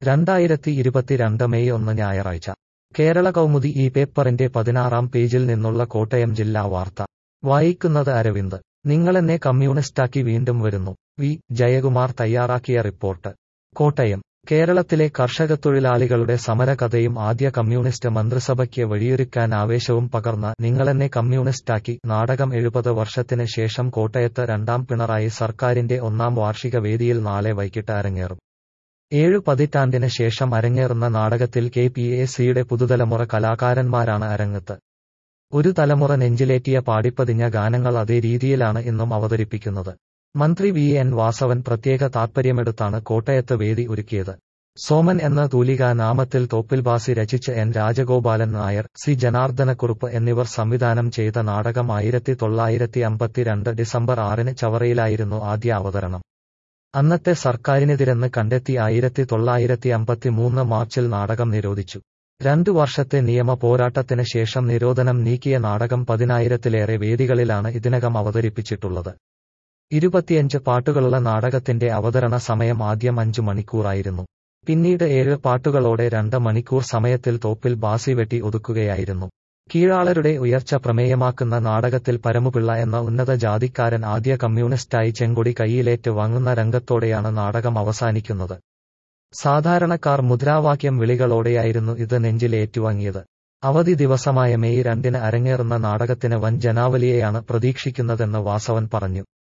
രണ്ടായിരത്തി ഇരുപത്തിരണ്ട് മെയ് ഒന്ന് ഞായറാഴ്ച കേരള കൗമുദി ഈ പേപ്പറിന്റെ പതിനാറാം പേജിൽ നിന്നുള്ള കോട്ടയം ജില്ലാ വാർത്ത വായിക്കുന്നത് അരവിന്ദ് നിങ്ങളെന്നെ കമ്മ്യൂണിസ്റ്റാക്കി വീണ്ടും വരുന്നു വി ജയകുമാർ തയ്യാറാക്കിയ റിപ്പോർട്ട് കോട്ടയം കേരളത്തിലെ കർഷകത്തൊഴിലാളികളുടെ സമരകഥയും ആദ്യ കമ്മ്യൂണിസ്റ്റ് മന്ത്രിസഭയ്ക്ക് വഴിയൊരുക്കാൻ ആവേശവും പകർന്ന നിങ്ങളെന്നെ കമ്മ്യൂണിസ്റ്റാക്കി നാടകം എഴുപത് വർഷത്തിന് ശേഷം കോട്ടയത്ത് രണ്ടാം പിണറായി സർക്കാരിന്റെ ഒന്നാം വാർഷിക വേദിയിൽ നാളെ വൈകിട്ട് അരങ്ങേറും ഏഴു പതിറ്റാണ്ടിന് ശേഷം അരങ്ങേറുന്ന നാടകത്തിൽ കെ പി എ സിയുടെ പുതുതലമുറ കലാകാരന്മാരാണ് അരങ്ങത്ത് ഒരു തലമുറ നെഞ്ചിലേറ്റിയ പാടിപ്പതിഞ്ഞ ഗാനങ്ങൾ അതേ രീതിയിലാണ് ഇന്നും അവതരിപ്പിക്കുന്നത് മന്ത്രി വി എൻ വാസവൻ പ്രത്യേക താത്പര്യമെടുത്താണ് കോട്ടയത്ത് വേദി ഒരുക്കിയത് സോമൻ എന്ന തൂലികാ നാമത്തിൽ തോപ്പിൽബാസി രചിച്ച് എൻ രാജഗോപാലൻ നായർ സി ജനാർദ്ദനക്കുറുപ്പ് എന്നിവർ സംവിധാനം ചെയ്ത നാടകം ആയിരത്തി തൊള്ളായിരത്തി അമ്പത്തിരണ്ട് ഡിസംബർ ആറിന് ചവറയിലായിരുന്നു ആദ്യ അവതരണം അന്നത്തെ സർക്കാരിനെതിരെന്ന് കണ്ടെത്തി ആയിരത്തി തൊള്ളായിരത്തി അമ്പത്തിമൂന്ന് മാർച്ചിൽ നാടകം നിരോധിച്ചു രണ്ടു വർഷത്തെ നിയമ പോരാട്ടത്തിന് ശേഷം നിരോധനം നീക്കിയ നാടകം പതിനായിരത്തിലേറെ വേദികളിലാണ് ഇതിനകം അവതരിപ്പിച്ചിട്ടുള്ളത് ഇരുപത്തിയഞ്ച് പാട്ടുകളുള്ള നാടകത്തിന്റെ അവതരണ സമയം ആദ്യം അഞ്ചു മണിക്കൂറായിരുന്നു പിന്നീട് ഏഴ് പാട്ടുകളോടെ രണ്ട് മണിക്കൂർ സമയത്തിൽ തോപ്പിൽ ബാസി വെട്ടി ഒതുക്കുകയായിരുന്നു കീഴാളരുടെ ഉയർച്ച പ്രമേയമാക്കുന്ന നാടകത്തിൽ പരമുപിള്ള എന്ന ഉന്നത ജാതിക്കാരൻ ആദ്യ കമ്മ്യൂണിസ്റ്റായി ചെങ്കൊടി കൈയിലേറ്റ് വാങ്ങുന്ന രംഗത്തോടെയാണ് നാടകം അവസാനിക്കുന്നത് സാധാരണക്കാർ മുദ്രാവാക്യം വിളികളോടെയായിരുന്നു ഇത് നെഞ്ചിൽ ഏറ്റുവാങ്ങിയത് അവധി ദിവസമായ മെയ് രണ്ടിന് അരങ്ങേറുന്ന നാടകത്തിന് വൻ ജനാവലിയെയാണ് പ്രതീക്ഷിക്കുന്നതെന്ന് വാസവൻ പറഞ്ഞു